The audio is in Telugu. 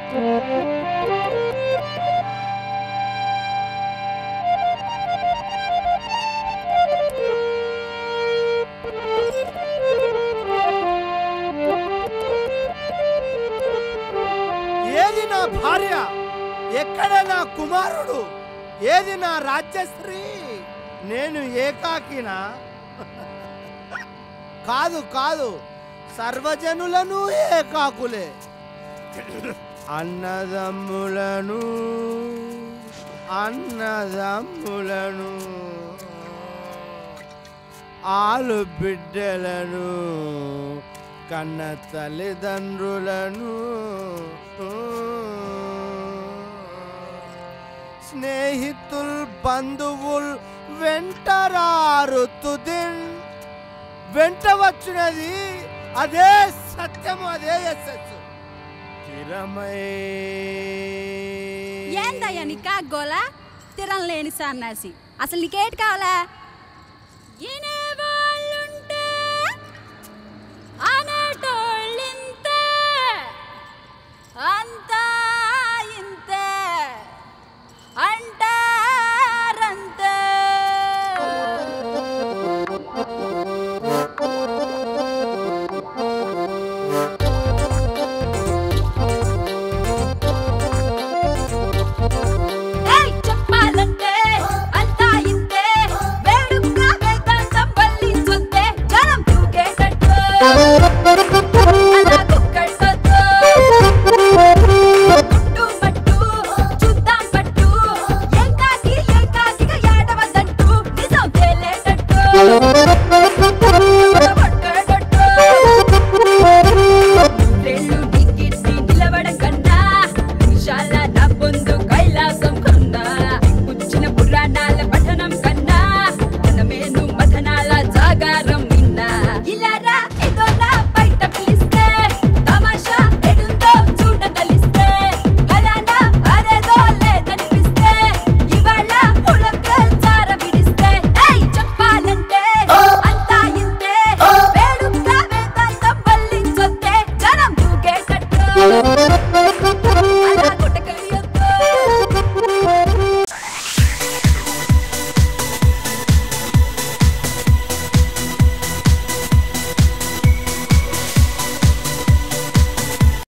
ఏది నా భార్య ఎక్కడ నా కుమారుడు ఏది నా రాజ్యశ్రీ నేను ఏకాకినా కాదు కాదు సర్వజనులను ఏకాకులే అన్నదమ్ములను అన్నదమ్ములను ఆలు బిడ్డలను కన్న తల్లిదండ్రులను స్నేహితుల్ బంధువుల్ వెంటరారు తుదిన్ వెంట వచ్చినది అదే సత్యము అదే యశస్సు స్థిరమై ఏందయ్యా నీకా గోలా తిరం లేని సన్నాసి అసలు నీకేటి కావాలా ఈయనే